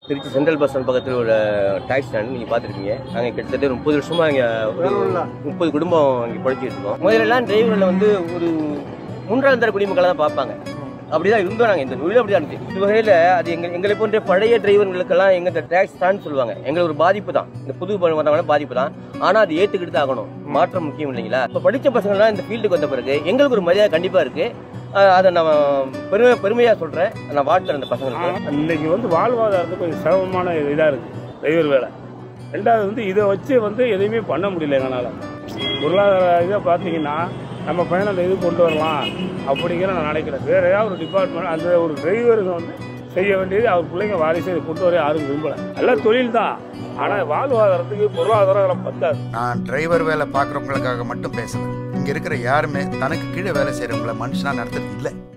Trichy central bus stand பக்கத்தில் ஒரு taxi stand நீங்கள் பார்த்துருக்கீங்க நாங்கள் கிட்டத்தட்ட ஒரு முப்பது வருஷமாக இங்கே ஒரு முப்பது குடும்பம் இங்கே படிச்சுட்டு இருக்கோம் முதல்லலாம் டிரைவரில் வந்து ஒரு மூன்றாம் தர குடிமக்களை தான் பார்ப்பாங்க அப்படிதான் இருந்தோம் நாங்கள் இந்த நூலில் அப்படி தான் இருந்துச்சு இந்த வகையில் அது எங்கள் எங்களை போன்ற பழைய டிரைவர்களுக்கெல்லாம் எங்கள் டாக்ஸ் ஸ்டாண்ட் சொல்லுவாங்க எங்களுக்கு ஒரு பாதிப்பு தான் இந்த புது வந்தவங்கள பாதிப்பு தான் ஆனால் அது ஏற்றுக்கிட்டு தான் ஆகணும் மாற்றம் முக்கியம் இல்லைங்களா இப்போ படித்த பசங்கள்லாம் இந்த ஃபீல்டுக்கு வந்த பிறகு எங்களுக்கு ஒரு மரியாதை கண்டிப்பாக இருக்குது அதை நான் பெருமை பெருமையாக சொல்கிறேன் நான் வாழ்த்துறேன் அந்த பசங்களுக்கு இன்னைக்கு வந்து வாழ்வாதாரத்துக்கு கொஞ்சம் சிரமமான இதாக இருக்குது டிரைவர் வேலை ரெண்டாவது வந்து இதை வச்சு வந்து எதையுமே பண்ண முடியல எங்களால் பொருளாதார இதை பார்த்தீங்கன்னா நம்ம பையனை அந்த இது கொண்டு வரலாம் அப்படிங்கிற நான் நினைக்கிறேன் வேற ஏதாவது ஒரு டிபார்ட்மெண்ட் அந்த ஒரு டிரைவருக்கு வந்து செய்ய வேண்டியது அவர் பிள்ளைங்க வாரிசு இதை கொண்டு வர யாரும் விரும்பலை நல்ல தொழில் தான் ஆனால் வாழ்வாதாரத்துக்கு பொருளாதாரம் அதில் பத்தாது நான் டிரைவர் வேலை பார்க்குறவங்களுக்காக மட்டும் பேசுவேன் இங்கே இருக்கிற யாருமே தனக்கு கீழே வேலை செய்கிறவங்கள மனுஷனா நடத்துறது இல்லை